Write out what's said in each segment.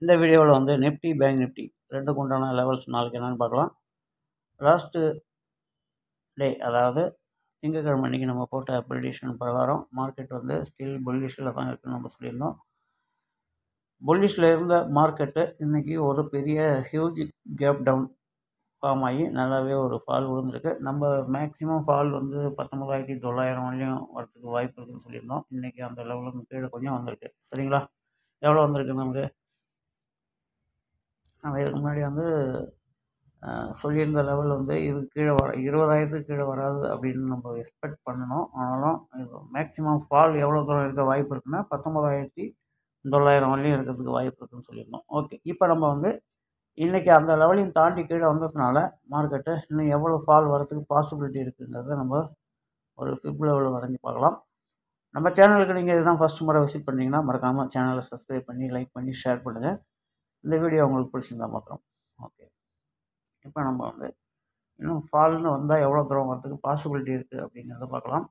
இந்த வீடியோவில் வந்து நிஃப்டி பேங்க் நிஃப்டி ரெண்டுக்கு உண்டான லெவல்ஸ் நாளைக்கு என்னென்னு பார்க்கலாம் லாஸ்ட்டு டே அதாவது திங்கக்கிழமை அன்றைக்கி நம்ம போட்ட ப்ரிடிஷன் பிரகாரம் மார்க்கெட் வந்து ஸ்டில் புல்லிஷில் தான் இருக்குன்னு நம்ம சொல்லியிருந்தோம் புல்லிஷில் இருந்த மார்க்கெட்டு இன்றைக்கி ஒரு பெரிய ஹியூஜ் கேப் டவுன் ஃபார்ம் ஆகி நல்லாவே ஒரு ஃபால் விழுந்திருக்கு நம்ம மேக்ஸிமம் ஃபால் வந்து பத்தொம்பதாயிரத்தி தொள்ளாயிரம் வரையும் வரதுக்கு வாய்ப்பு இருக்குன்னு சொல்லியிருந்தோம் இன்றைக்கி அந்த லெவலுக்கு கீழே கொஞ்சம் வந்திருக்கு சரிங்களா எவ்வளோ வந்திருக்கு நமக்கு நம்ம இதுக்கு முன்னாடி வந்து சொல்லியிருந்த லெவல் வந்து இது கீழே வர இருபதாயிரத்துக்கு கீழே வராது அப்படின்னு நம்ம எக்ஸ்பெக்ட் பண்ணணும் ஆனாலும் இது மேக்ஸிமம் ஃபால் எவ்வளோ தூரம் இருக்க வாய்ப்பு இருக்குன்னா பத்தொம்பதாயிரத்தி தொள்ளாயிரம் வரலையும் இருக்கிறதுக்கு வாய்ப்பு இருக்குன்னு சொல்லியிருந்தோம் ஓகே இப்போ நம்ம வந்து இன்றைக்கி அந்த லெவலையும் தாண்டி கீழே வந்ததுனால மார்க்கெட்டு இன்னும் எவ்வளோ ஃபால் வரதுக்கு பாசிபிலிட்டி இருக்குங்கிறத நம்ம ஒரு ஃபிப் லெவலில் வரைஞ்சி பார்க்கலாம் நம்ம சேனலுக்கு நீங்கள் இதுதான் ஃபஸ்ட் முறை விசிட் பண்ணிங்கன்னா மறக்காமல் சேனலை சப்ஸ்கிரைப் பண்ணி லைக் பண்ணி ஷேர் பண்ணுங்கள் இந்த வீடியோ உங்களுக்கு பிடிச்சிருந்தா மாத்திரம் ஓகே இப்போ நம்ம வந்து இன்னும் ஃபால்னு வந்தால் எவ்வளோ தூரம் வரதுக்கு பாசிபிலிட்டி இருக்குது அப்படிங்கிறத பார்க்கலாம்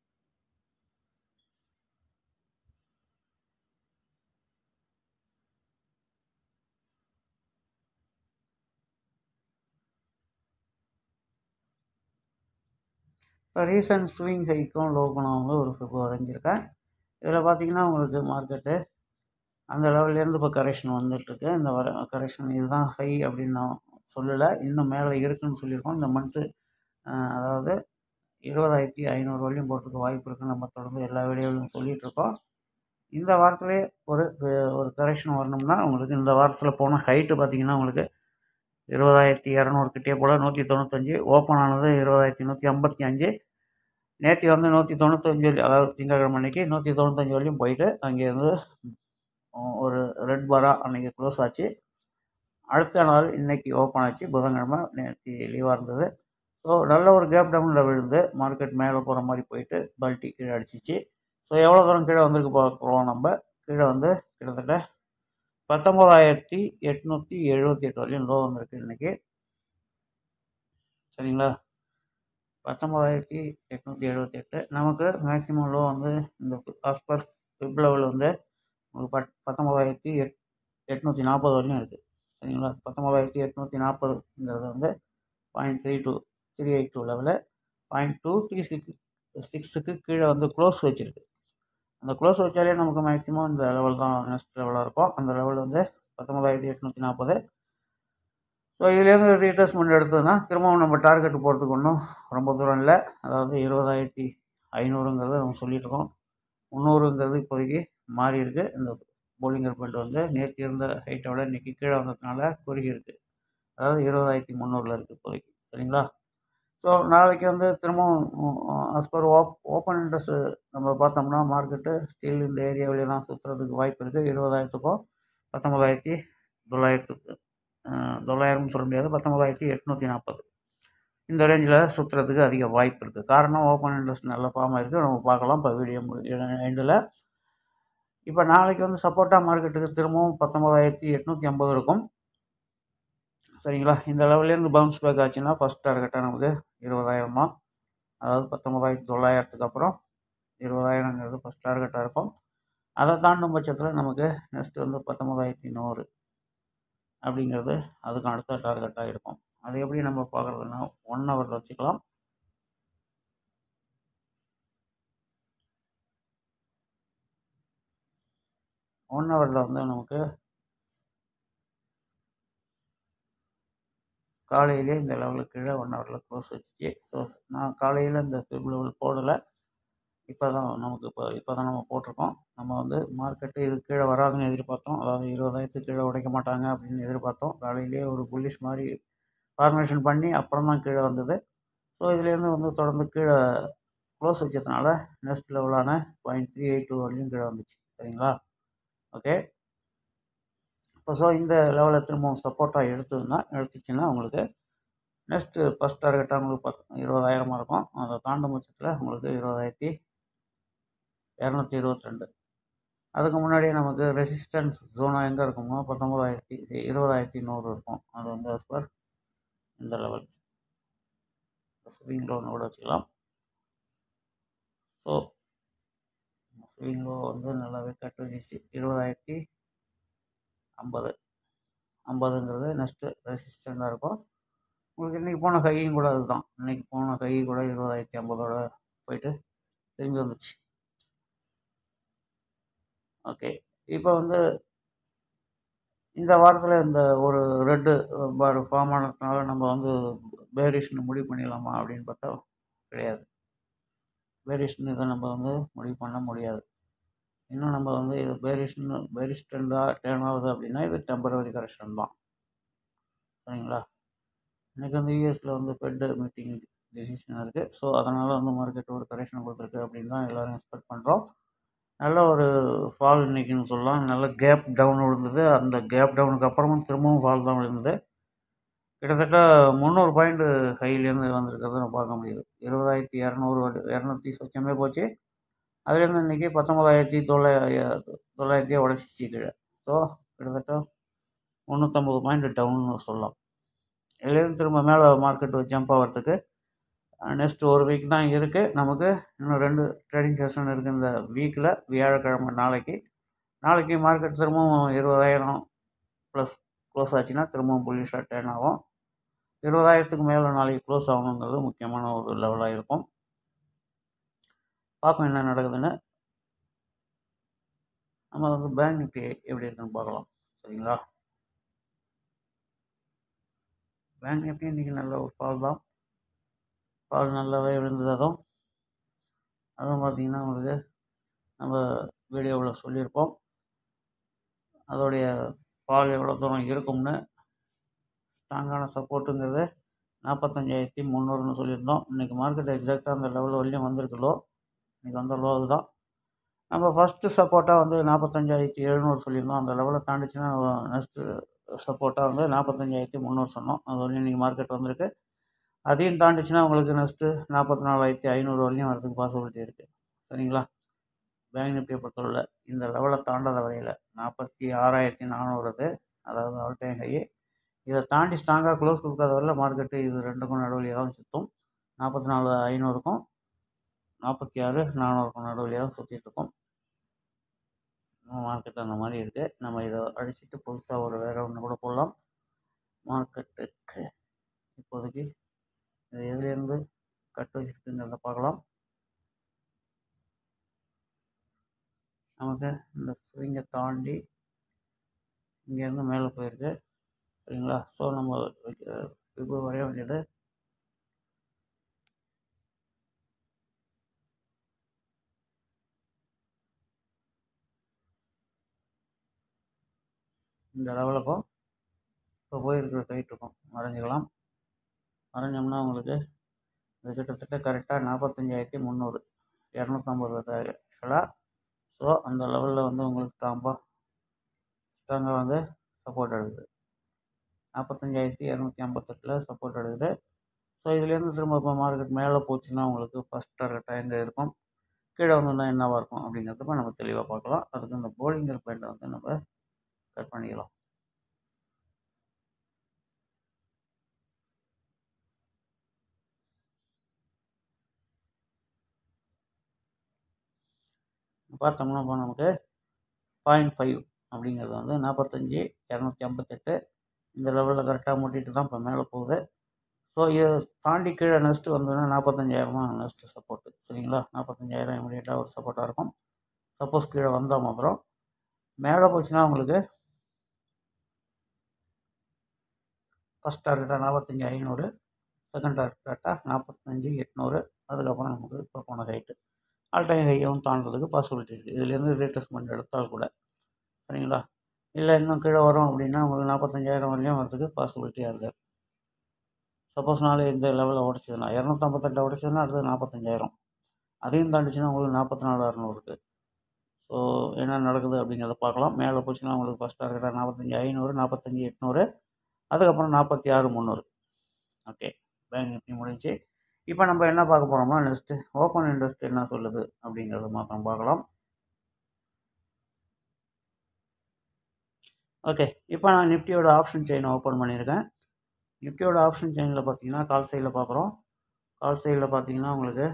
இப்போ ரீசன்ட் ஸ்விங் ஹைக்கும் லோக்கும் நான் வந்து ஒரு ஃபிப் வரைஞ்சிருக்கேன் இதில் பார்த்தீங்கன்னா உங்களுக்கு மார்க்கெட்டு அந்த லெவல்லேருந்து இப்போ கரெக்ஷன் வந்துட்டுருக்கு இந்த வர கரெக்ஷன் இதுதான் ஹை அப்படின்னு நான் சொல்லலை இன்னும் மேலே இருக்குன்னு சொல்லியிருக்கோம் இந்த மந்த்து அதாவது இருபதாயிரத்தி ஐநூறு வரையும் போகிறதுக்கு வாய்ப்பு இருக்குன்னு நம்ம தொடர்ந்து எல்லா வீடியோவிலும் சொல்லிகிட்ருக்கோம் இந்த வாரத்திலே ஒரு ஒரு கரெக்ஷன் வரணும்னா உங்களுக்கு இந்த வாரத்தில் போன ஹைட்டு பார்த்திங்கன்னா உங்களுக்கு இருபதாயிரத்தி இரநூறு கிட்டே போல் நூற்றி தொண்ணூத்தஞ்சு ஓப்பன் ஆனது இருபதாயிரத்தி நூற்றி ஐம்பத்தி அஞ்சு நேற்று வந்து நூற்றி தொண்ணூத்தஞ்சு அதாவது திங்கக்கிழமை அன்றைக்கி நூற்றி தொண்ணூத்தஞ்சு வரையும் போயிட்டு அங்கேருந்து ஒரு ரெட் பாரா அன்றைக்கி க்ளோஸ் ஆச்சு அடுத்த நாள் இன்றைக்கி ஓப்பன் ஆச்சு புதன்கிழமை நேற்று லீவாக இருந்தது ஸோ நல்ல ஒரு கேப் டவுனில் விழுந்து மார்க்கெட் மேலே போகிற மாதிரி போயிட்டு பல்ட்டி கீழே அடிச்சிச்சு ஸோ எவ்வளோ தூரம் கீழே வந்திருக்கு பார்க்குறோம் நம்ம கீழே வந்து கிட்டத்தட்ட பத்தொம்போதாயிரத்தி எட்நூற்றி எழுபத்தி எட்டு வரையும் லோ வந்திருக்கு இன்றைக்கி சரிங்களா பத்தொம்போதாயிரத்தி எட்நூற்றி எழுபத்தி எட்டு நமக்கு மேக்ஸிமம் லோ வந்து இந்த ஆஸ் பர் ஃபிப் லெவல் வந்து உங்களுக்கு பத் பத்தொம்போதாயிரத்தி எட் எட்நூற்றி நாற்பது வரையும் இருக்குது சரிங்களா பத்தொம்போதாயிரத்தி எட்நூற்றி நாற்பதுங்கிறது வந்து point three two three eight two level point two three six சிக்ஸுக்கு கீழே வந்து க்ளோஸ் வச்சுருக்கு அந்த க்ளோஸ் வச்சாலே நமக்கு மேக்ஸிமம் இந்த லெவல் தான் நெக்ஸ்ட் லெவலாக இருக்கும் அந்த லெவல் வந்து பத்தொம்பதாயிரத்தி எட்நூற்றி நாற்பது ஸோ இதுலேருந்து ரீட்ரேஸ்மெண்ட் எடுத்ததுன்னா திரும்பவும் நம்ம டார்கெட் போகிறதுக்கு ஒன்றும் ரொம்ப தூரம் இல்லை அதாவது இருபதாயிரத்தி ஐநூறுங்கிறத நம்ம சொல்லிகிட்ருக்கோம் முந்நூறுங்கிறது இப்போதைக்கு மாறி இருக்குது இந்த போலிங்கர் பாயிண்ட் வந்து நேற்று இருந்த ஹைட்டோட இன்றைக்கி கீழே வந்ததுனால குறுகி இருக்குது அதாவது இருபதாயிரத்தி முந்நூறில் இருக்குது இப்போதைக்கு சரிங்களா ஸோ நாளைக்கு வந்து திரும்பவும் ஆஸ் பர் ஓப் ஓப்பன் இன்ட்ரெஸ்ட்டு நம்ம பார்த்தோம்னா மார்க்கெட்டு ஸ்டில் இந்த ஏரியாவிலே தான் சுற்றுறதுக்கு வாய்ப்பு இருக்குது இருபதாயிரத்துக்கும் பத்தொம்பதாயிரத்தி தொள்ளாயிரத்துக்கு தொள்ளாயிரம்னு சொல்ல முடியாது பத்தொம்பதாயிரத்தி எட்நூற்றி நாற்பது இந்த ரேஞ்சில் சுற்றுறதுக்கு அதிக வாய்ப்பு இருக்குது காரணம் ஓப்பன் இன்ட்ரெஸ்ட் நல்ல ஃபார்ம் ஆகிருக்கு நம்ம பார்க்கலாம் இப்போ வீடியோ எண்டில் இப்போ நாளைக்கு வந்து சப்போர்ட்டாக மார்க்கெட்டுக்கு திரும்பவும் பத்தொம்பதாயிரத்தி எட்நூற்றி ஐம்பது இருக்கும் சரிங்களா இந்த லெவல்லேருந்து பவுன்ஸ் பேக் ஆச்சுன்னா ஃபஸ்ட் டார்கெட்டாக நமக்கு இருபதாயிரம் தான் அதாவது பத்தொம்பதாயிரத்தி தொள்ளாயிரத்துக்கு அப்புறம் இருபதாயிரங்கிறது ஃபஸ்ட் டார்கெட்டாக இருக்கும் அதை தாண்டும் பட்சத்தில் நமக்கு நெக்ஸ்ட் வந்து பத்தொம்பதாயிரத்தி நூறு அப்படிங்கிறது அதுக்கு அடுத்த டார்கெட்டாக இருக்கும் அது எப்படி நம்ம பார்க்குறதுன்னா ஒன் ஹவரில் வச்சுக்கலாம் ஒன் ஹவரில் வந்து நமக்கு காலையிலே இந்த லெவலுக்கு கீழே ஒன் ஹவரில் க்ளோஸ் வச்சுச்சு ஸோ நான் காலையில் இந்த ஃபிப் லெவல் போடலை இப்போ தான் நமக்கு இப்போ இப்போ தான் நம்ம போட்டிருக்கோம் நம்ம வந்து மார்க்கெட்டு இது கீழே வராதுன்னு எதிர்பார்த்தோம் அதாவது இருபதாயிரத்துக்கு கீழே உடைக்க மாட்டாங்க அப்படின்னு எதிர்பார்த்தோம் காலையிலே ஒரு புல்லிஷ் மாதிரி ஃபார்மேஷன் பண்ணி அப்புறம் தான் கீழே வந்தது ஸோ இதுலேருந்து வந்து தொடர்ந்து கீழே க்ளோஸ் வச்சதுனால நெக்ஸ்ட் லெவலான பாயிண்ட் த்ரீ எயிட் டூ வரலையும் கீழே வந்துச்சு சரிங்களா ஓகே இப்போ ஸோ இந்த லெவலில் திரும்பவும் சப்போர்ட்டாக எடுத்ததுன்னா எடுத்துச்சுன்னா உங்களுக்கு நெக்ஸ்ட்டு ஃபஸ்ட் டார்கெட்டாக உங்களுக்கு பத்து இருபதாயிரமாக இருக்கும் அதை தாண்டும் பட்சத்தில் உங்களுக்கு இருபதாயிரத்தி இரநூத்தி இருபத்தி ரெண்டு அதுக்கு முன்னாடியே நமக்கு ரெசிஸ்டன்ஸ் ஜோனாக எங்கே இருக்குமோ பத்தொம்போதாயிரத்தி இருபதாயிரத்தி நூறு இருக்கும் அது வந்து அஸ் பர் இந்த லெவல் ஸ்விங் லோன் கூட வச்சுக்கலாம் ஸோ ஸ்விங் லோ வந்து நல்லாவே கட் வச்சிச்சு இருபதாயிரத்தி ஐம்பது ஐம்பதுங்கிறது நெக்ஸ்ட்டு ரெசிஸ்டண்ட்டாக இருக்கும் உங்களுக்கு இன்றைக்கி போன கையும் கூட அதுதான் இன்றைக்கி போன கை கூட இருபதாயிரத்தி ஐம்பதோட போயிட்டு திரும்பி வந்துச்சு ஓகே இப்போ வந்து இந்த வாரத்தில் இந்த ஒரு ரெட்டு பார் ஃபார்ம் ஆனதுனால நம்ம வந்து பேரிஷ்னு முடிவு பண்ணிடலாமா அப்படின்னு பார்த்தா கிடையாது பேரிஷ்னு இதை நம்ம வந்து முடிவு பண்ண முடியாது இன்னும் நம்ம வந்து இது பேரிஷ்னு பேரிஷ் ட்ரெண்டாக டேர்ன் ஆகுது அப்படின்னா இது டெம்பரவரி கரெக்ஷன் தான் சரிங்களா இன்றைக்கி வந்து யூஎஸில் வந்து ஃபெட் மீட்டிங் டெசிஷன் இருக்குது ஸோ அதனால் வந்து மார்க்கெட் ஒரு கரெக்ஷன் கொடுத்துருக்கு அப்படின்னு தான் எல்லோரும் எக்ஸ்பெக்ட் பண்ணுறோம் நல்ல ஒரு ஃபால் இன்றைக்கின்னு சொல்லலாம் நல்ல கேப் டவுன் விழுந்தது அந்த கேப் டவுனுக்கு அப்புறமும் திரும்பவும் ஃபால் தான் விழுந்தது கிட்டத்தட்ட முந்நூறு பாயிண்ட் ஹைலேருந்து வந்திருக்கிறத நம்ம பார்க்க முடியுது இருபதாயிரத்தி இரநூறு இரநூத்தி சொச்சமே போச்சு அதுலேருந்து இன்றைக்கி பத்தொம்பதாயிரத்தி தொள்ளாயிர தொள்ளாயிரத்தியே உடச்சிச்சு கீழே ஸோ கிட்டத்தட்ட முந்நூற்றம்பது பாயிண்ட் டவுன்னு சொல்லலாம் இதுலேருந்து திரும்ப மேலே மார்க்கெட் ஜம்ப் ஆகிறதுக்கு நெக்ஸ்ட் ஒரு வீக் தான் இருக்குது நமக்கு இன்னும் ரெண்டு ட்ரேடிங் செஷன் இருக்குது இந்த வீக்கில் வியாழக்கிழமை நாளைக்கு நாளைக்கு மார்க்கெட் திரும்பவும் இருபதாயிரம் ப்ளஸ் க்ளோஸ் ஆச்சுன்னா திரும்பவும் புல்லிஷாக டேர்ன் ஆகும் இருபதாயிரத்துக்கு மேலே நாளைக்கு க்ளோஸ் ஆகணுங்கிறது முக்கியமான ஒரு லெவலாக இருக்கும் பார்ப்போம் என்ன நடக்குதுன்னு நம்ம வந்து பேங்க் நிஃப்டி எப்படி இருக்குன்னு பார்க்கலாம் சரிங்களா பேங்க் நிஃப்டி இன்றைக்கி நல்ல ஒரு ஃபால் தான் ஃபால் நல்லாவே விழுந்தது அதுவும் அதுவும் பார்த்திங்கன்னா உங்களுக்கு நம்ம வீடியோவில் சொல்லியிருப்போம் அதோடைய ஃபால் எவ்வளோ தூரம் இருக்கும்னு ஸ்ட்ராங்கான சப்போர்ட்டுங்கிறது நாற்பத்தஞ்சாயிரத்தி முந்நூறுன்னு சொல்லியிருந்தோம் இன்றைக்கி மார்க்கெட் எக்ஸாக்டாக அந்த லெவல் வரையும் வந்திருக்கு லோ இன்றைக்கி வந்த லோ அதுதான் நம்ம ஃபஸ்ட்டு சப்போர்ட்டாக வந்து நாற்பத்தஞ்சாயிரத்தி எழுநூறு சொல்லியிருந்தோம் அந்த லெவலை தாண்டிச்சுன்னா நெக்ஸ்ட்டு சப்போர்ட்டாக வந்து நாற்பத்தஞ்சாயிரத்தி முந்நூறு சொன்னோம் அது வரையும் இன்றைக்கி மார்க்கெட் வந்திருக்கு அதையும் தாண்டிச்சுன்னா உங்களுக்கு நெக்ஸ்ட்டு நாற்பத்தி நாலாயிரத்தி ஐநூறு வரையும் வரதுக்கு பாசிபிலிட்டி இருக்குது சரிங்களா பேங்க் நிஃப்டியை பொறுத்தவரை இந்த லெவலை தாண்டாத வரையில் நாற்பத்தி ஆறாயிரத்தி நானூறு அது அதாவது ஆல் டைம் ஹை இதை தாண்டி ஸ்ட்ராங்காக க்ளோஸ் கொடுக்காத வரையில் மார்க்கெட்டு இது ரெண்டுக்கும் நடுவில் தான் சுற்றும் நாற்பத்தி நாலு ஐநூறுக்கும் நாற்பத்தி ஆறு நானூறுக்கும் நடுவில் தான் சுற்றிட்டுருக்கோம் மார்க்கெட் அந்த மாதிரி இருக்குது நம்ம இதை அடிச்சுட்டு புதுசாக ஒரு வேறு ஒன்று கூட போடலாம் மார்க்கெட்டுக்கு இப்போதைக்கு இது எதுலேருந்து கட் வச்சுருக்குங்கிறத பார்க்கலாம் நமக்கு இந்த ஸ்விங்கை தாண்டி இங்கேருந்து மேலே போயிருக்கு சரிங்களா ஸோ நம்ம இப்போ வரைய வேண்டியது இந்த லெவலுக்கும் இப்போ போயிருக்கிற கைட்டுக்கும் வரைஞ்சிக்கலாம் வரைஞ்சோம்னா உங்களுக்கு இது கிட்டத்தட்ட கரெக்டாக நாற்பத்தஞ்சாயிரத்தி முந்நூறு இரநூத்தம்பது ஆக்சுவலாக ஸோ அந்த லெவலில் வந்து உங்களுக்கு ஸ்ட்ராங்காக ஸ்ட்ராங்காக வந்து சப்போர்ட் எடுக்குது நாற்பத்தஞ்சாயிரத்தி இரநூத்தி ஐம்பத்தெட்டில் சப்போர்ட் எடுக்குது ஸோ இதுலேருந்து திரும்ப இப்போ மார்க்கெட் மேலே போச்சுன்னா உங்களுக்கு ஃபஸ்ட் டார்கெட்டாக எங்கே இருக்கும் கீழே வந்தோம்னா என்னவாக இருக்கும் அப்படிங்கிறதுப்ப நம்ம தெளிவாக பார்க்கலாம் அதுக்கு இந்த போலிங்கர் பாயிண்ட்டை வந்து நம்ம கட் பண்ணிக்கலாம் பார்த்தோம்னா இப்போ நமக்கு பாயிண்ட் ஃபைவ் அப்படிங்கிறது வந்து நாற்பத்தஞ்சி இரநூத்தி ஐம்பத்தெட்டு இந்த லெவலில் கரெக்டாக முட்டிட்டு தான் இப்போ மேலே போகுது ஸோ இதை தாண்டி கீழே நெக்ஸ்ட்டு வந்ததுன்னா நாற்பத்தஞ்சாயிரம் தான் நெக்ஸ்ட்டு சப்போர்ட்டு சரிங்களா நாற்பத்தஞ்சாயிரம் இமீடியட்டாக ஒரு சப்போர்ட்டாக இருக்கும் சப்போஸ் கீழே வந்தால் மாத்திரம் மேலே போச்சுன்னா உங்களுக்கு ஃபஸ்ட் டார்கெட்டாக நாற்பத்தஞ்சி ஐநூறு செகண்ட் டார்கெட்டாக நாற்பத்தஞ்சி எட்நூறு அதுக்கப்புறம் நமக்கு இப்போ போன ஹைட்டு ஆல் டைம் ஹையும் தாண்டதுக்கு பாசிபிலிட்டி இருக்குது இதுலேருந்து ரீட்ரெஸ்மெண்ட் எடுத்தால் கூட சரிங்களா இல்லை இன்னும் கீழே வரும் அப்படின்னா உங்களுக்கு நாற்பத்தஞ்சாயிரம் வரையும் வரதுக்கு பாசிபிலிட்டியாக இருக்குது சப்போஸ் நாளை இந்த லெவலில் உடச்சதுன்னா இரநூத்தம்பத்தெட்டை உடச்சதுன்னா அடுத்தது நாற்பத்தஞ்சாயிரம் அதையும் தாண்டிச்சுன்னா உங்களுக்கு நாற்பத்தி நாலு அறநூறு இருக்குது ஸோ என்ன நடக்குது அப்படிங்கிறத பார்க்கலாம் மேலே போச்சுன்னா உங்களுக்கு ஃபஸ்ட் டார்கெட்டாக நாற்பத்தஞ்சி ஐநூறு நாற்பத்தஞ்சி எட்நூறு அதுக்கப்புறம் நாற்பத்தி ஆறு முந்நூறு ஓகே பேங்க் நிஃப்டி முடிஞ்சு இப்போ நம்ம என்ன பார்க்க போகிறோம்னா நெக்ஸ்ட்டு ஓப்பன் இன்ட்ரெஸ்ட் என்ன சொல்லுது அப்படிங்கிறத மாத்திரம் பார்க்கலாம் ஓகே இப்போ நான் நிஃப்டியோட ஆப்ஷன் செயினை ஓப்பன் பண்ணியிருக்கேன் நிஃப்டியோட ஆப்ஷன் செயினில் பார்த்தீங்கன்னா கால் சைடில் பார்க்குறோம் கால் சைடில் பார்த்தீங்கன்னா உங்களுக்கு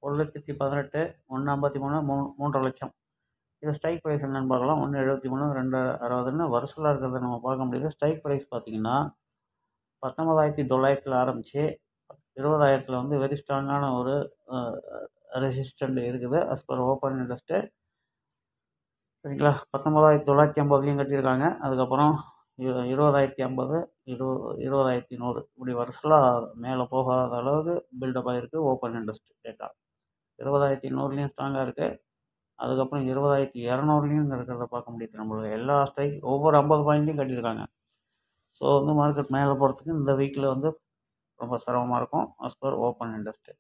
ஒரு லட்சத்தி பதினெட்டு ஒன்று ஐம்பத்தி மூணு மூ மூன்றரை லட்சம் இது ஸ்ட்ரைக் ப்ரைஸ் என்னென்னு பார்க்கலாம் ஒன்று எழுபத்தி மூணு ரெண்டு அறுபதுன்னு வருஷலாக இருக்கிறத நம்ம பார்க்க முடியுது ஸ்ட்ரைக் ப்ரைஸ் பார்த்தீங்கன்னா பத்தொம்பதாயிரத்தி தொள்ளாயிரத்தில் ஆரம்பித்து இருபதாயிரத்தில் வந்து வெரி ஸ்ட்ராங்கான ஒரு ரெசிஸ்டண்ட் இருக்குது அஸ் பர் ஓப்பன் இன்ட்ரெஸ்ட்டு சரிங்களா பத்தொம்பதாயிரத்தி தொள்ளாயிரத்தி ஐம்பதுலேயும் கட்டியிருக்காங்க அதுக்கப்புறம் இரு இருபதாயிரத்தி ஐம்பது இரு இருபதாயிரத்தி நூறு இப்படி வருஷலாக மேலே போகாத அளவுக்கு பில்டப் ஆகிருக்கு ஓப்பன் இன்ட்ரெஸ்ட் டேட்டா இருபதாயிரத்தி நூறுலேயும் ஸ்ட்ராங்காக இருக்குது அதுக்கப்புறம் இருபதாயிரத்தி இரநூறுலையும் இருக்கிறத பார்க்க முடியுது நம்மளுக்கு எல்லா ஸ்ட்ரைக் ஒவ்வொரு ஐம்பது பாயிண்ட்லையும் கட்டியிருக்காங்க ஸோ வந்து மார்க்கெட் மேலே போகிறதுக்கு இந்த வீக்கில் வந்து ரொம்ப சிரமமாக இருக்கும் அஸ் பர் ஓப்பன் இன்ட்ரெஸ்ட்டு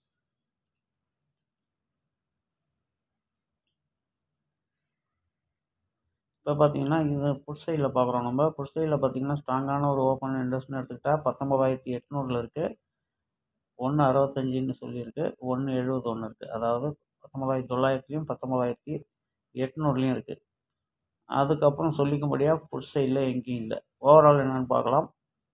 இப்போ பார்த்தீங்கன்னா இது புட் சைடில் பார்க்குறோம் நம்ம புட் சைடில் பார்த்தீங்கன்னா ஸ்ட்ராங்கான ஒரு ஓப்பன் இன்ட்ரெஸ்ட்னு எடுத்துக்கிட்டால் பத்தொம்பதாயிரத்தி எட்நூறில் இருக்குது ஒன்று அறுபத்தஞ்சின்னு சொல்லியிருக்கு ஒன்று எழுபது ஒன்று இருக்குது அதாவது பத்தொம்பதாயிரத்தி தொள்ளாயிரத்துலையும் பத்தொம்பதாயிரத்தி எட்நூறுலையும் இருக்குது அதுக்கப்புறம் சொல்லிக்கும்படியாக புட் சைடில் எங்கேயும் இல்லை ஓவரால் என்னென்னு பார்க்கலாம்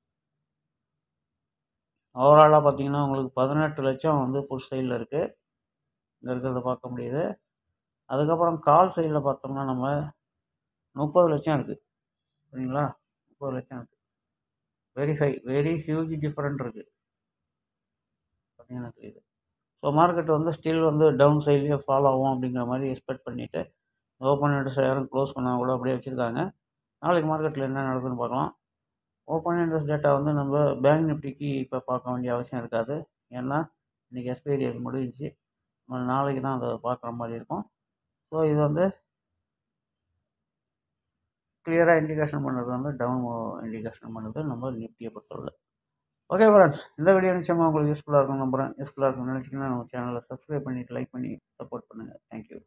ஓவராலாக பார்த்தீங்கன்னா உங்களுக்கு பதினெட்டு லட்சம் வந்து புட் சைடில் இருக்குது இங்கே இருக்கிறத பார்க்க முடியுது அதுக்கப்புறம் கால் சைடில் பார்த்தோம்னா நம்ம முப்பது லட்சம் இருக்குது சரிங்களா முப்பது லட்சம் இருக்குது very high very huge different இருக்குது பார்த்தீங்கன்னா தெரியுது ஸோ மார்க்கெட் வந்து ஸ்டில் வந்து டவுன் சைட்லேயே ஃபாலோ ஆகும் அப்படிங்கிற மாதிரி எக்ஸ்பெக்ட் பண்ணிவிட்டு ஓப்பன் இன்ட்ரெஸ்ட் யாரும் க்ளோஸ் பண்ணால் கூட அப்படியே வச்சுருக்காங்க நாளைக்கு மார்க்கெட்டில் என்ன நடக்குதுன்னு பார்க்கலாம் ஓப்பன் இன்ட்ரெஸ்ட் டேட்டா வந்து நம்ம பேங்க் நிஃப்டிக்கு இப்போ பார்க்க வேண்டிய அவசியம் இருக்காது ஏன்னா இன்றைக்கி எக்ஸ்பைரி அது முடிஞ்சிச்சு நம்ம நாளைக்கு தான் அதை பார்க்குற மாதிரி இருக்கும் ஸோ இது வந்து கிளியராக இண்டிகேஷன் பண்ணுறது வந்து டவுன் இண்டிகேஷன் பண்ணுறது நம்ம நிஃப்டியை பொறுத்தவரை ஓகே ஃப்ரெண்ட்ஸ் இந்த வீடியோ நிச்சயமாக உங்களுக்கு யூஸ்ஃபுல்லாக இருக்கும் நம்புகிறேன் யூஸ்ஃபுல்லாக இருக்கும்னு நினச்சிங்கன்னா நம்ம சேனலை சப்ஸ்கிரைப் பண்ணிவிட்டு லைக் பண்ணி சப்போர்ட் பண்ணுங்கள் தேங்க்யூ